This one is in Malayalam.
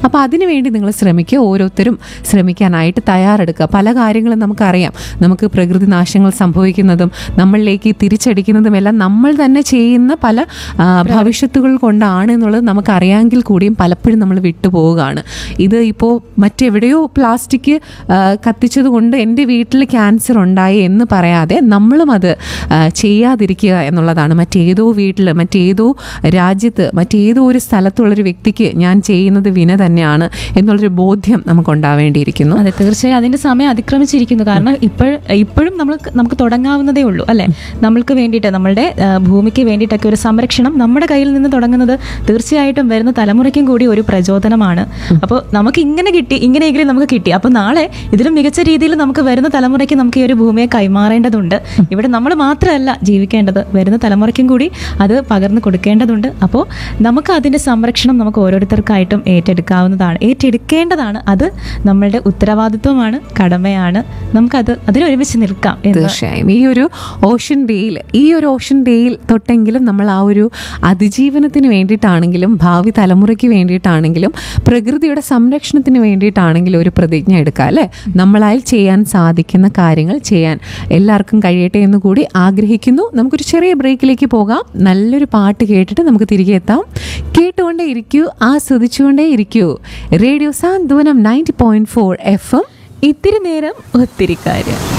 അപ്പോൾ അതിനുവേണ്ടി നിങ്ങൾ ശ്രമിക്കുക ഓരോരുത്തരും ശ്രമിക്കാനായിട്ട് തയ്യാറെടുക്കുക പല കാര്യങ്ങളും നമുക്കറിയാം നമുക്ക് പ്രകൃതി നാശങ്ങൾ സംഭവിക്കുന്നതും നമ്മളിലേക്ക് തിരിച്ചടിക്കുന്നതും എല്ലാം നമ്മൾ തന്നെ ചെയ്യുന്ന പല ആ, ഭവിഷ്യത്തുകൾ കൊണ്ടാണ് എന്നുള്ളത് നമുക്കറിയാമെങ്കിൽ കൂടിയും പലപ്പോഴും നമ്മൾ വിട്ടുപോവുകയാണ് ഇത് ഇപ്പോൾ മറ്റെവിടെയോ പ്ലാസ്റ്റിക് ആ, കത്തിച്ചത് കൊണ്ട് എൻ്റെ വീട്ടിൽ ക്യാൻസർ ഉണ്ടായി എന്ന് പറയാതെ നമ്മളും അത് ആ, ചെയ്യാതിരിക്കുക എന്നുള്ളതാണ് മറ്റേതോ വീട്ടിൽ മറ്റേതോ രാജ്യത്ത് മറ്റേതോ ഒരു സ്ഥലത്തുള്ളൊരു വ്യക്തിക്ക് ഞാൻ ചെയ്യുന്നത് വിന തന്നെയാണ് എന്നുള്ളൊരു ബോധ്യം നമുക്കുണ്ടാവേണ്ടിയിരിക്കുന്നു അതെ തീർച്ചയായും അതിന്റെ സമയം അതിക്രമിച്ചിരിക്കുന്നു കാരണം ഇപ്പോൾ ഇപ്പോഴും നമ്മൾ നമുക്ക് തുടങ്ങാവുന്നതേ ഉള്ളൂ അല്ലെ നമ്മൾക്ക് വേണ്ടിയിട്ട് നമ്മളുടെ ആ, ഭൂമിക്ക് വേണ്ടിയിട്ടൊക്കെ ഒരു സംരക്ഷണം നമ്മുടെ കയ്യിൽ നിന്ന് തുടങ്ങുന്നത് തീർച്ചയായിട്ടും വരുന്ന തലമുറയ്ക്കും കൂടി ഒരു പ്രചോദനമാണ് അപ്പോൾ നമുക്ക് ഇങ്ങനെ കിട്ടി ഇങ്ങനെയെങ്കിലും നമുക്ക് കിട്ടി അപ്പോൾ നാളെ ഇതിലും മികച്ച രീതിയിൽ നമുക്ക് വരുന്ന തലമുറയ്ക്ക് നമുക്ക് ഈ ഒരു ഭൂമിയെ കൈമാറേണ്ടതുണ്ട് ഇവിടെ നമ്മൾ മാത്രമല്ല ജീവിക്കേണ്ടത് വരുന്ന തലമുറയ്ക്കും കൂടി അത് പകർന്നു കൊടുക്കേണ്ടതുണ്ട് അപ്പോൾ നമുക്ക് അതിന്റെ സംരക്ഷണം നമുക്ക് ഓരോരുത്തർക്കായിട്ടും ഏറ്റെടുക്കാവുന്നതാണ് ഏറ്റെടുക്കേണ്ടതാണ് അത് നമ്മളുടെ ഉത്തരവാദിത്വമാണ് കടമയാണ് നമുക്കത് അതിനൊരുമിച്ച് നിൽക്കാം എന്ന് തീർച്ചയായും ഈ ഒരു ഓഷൻ ഡേയിൽ ഈ ഒരു ഓഷൻ ഡേയിൽ തൊട്ടെങ്കിലും നമ്മൾ ആ ഒരു അതിജീവനത്തിന് വേണ്ടിയിട്ടാണെങ്കിലും ഭാവി തലമുറയ്ക്ക് വേണ്ടിയിട്ടാണെങ്കിലും പ്രകൃതിയുടെ സംരക്ഷണത്തിന് വേണ്ടിയിട്ടാണെങ്കിലും ഒരു പ്രതിജ്ഞ എടുക്കുക അല്ലേ നമ്മളാൽ ചെയ്യാൻ സാധിക്കുന്ന കാര്യങ്ങൾ ചെയ്യാൻ എല്ലാവർക്കും കഴിയട്ടെ എന്ന് കൂടി ആഗ്രഹിക്കുന്നു നമുക്കൊരു ചെറിയ ബ്രേക്കിലേക്ക് പോകാം നല്ലൊരു പാട്ട് കേട്ടിട്ട് നമുക്ക് തിരികെ എത്താം കേട്ടുകൊണ്ടേ ഇരിക്കൂ ആസ്വദിച്ചുകൊണ്ടേ ഇരിക്കൂ radio Santhwanam ninety point four F M ഇത്തിരി നേരം ഒത്തിരി കാര്യം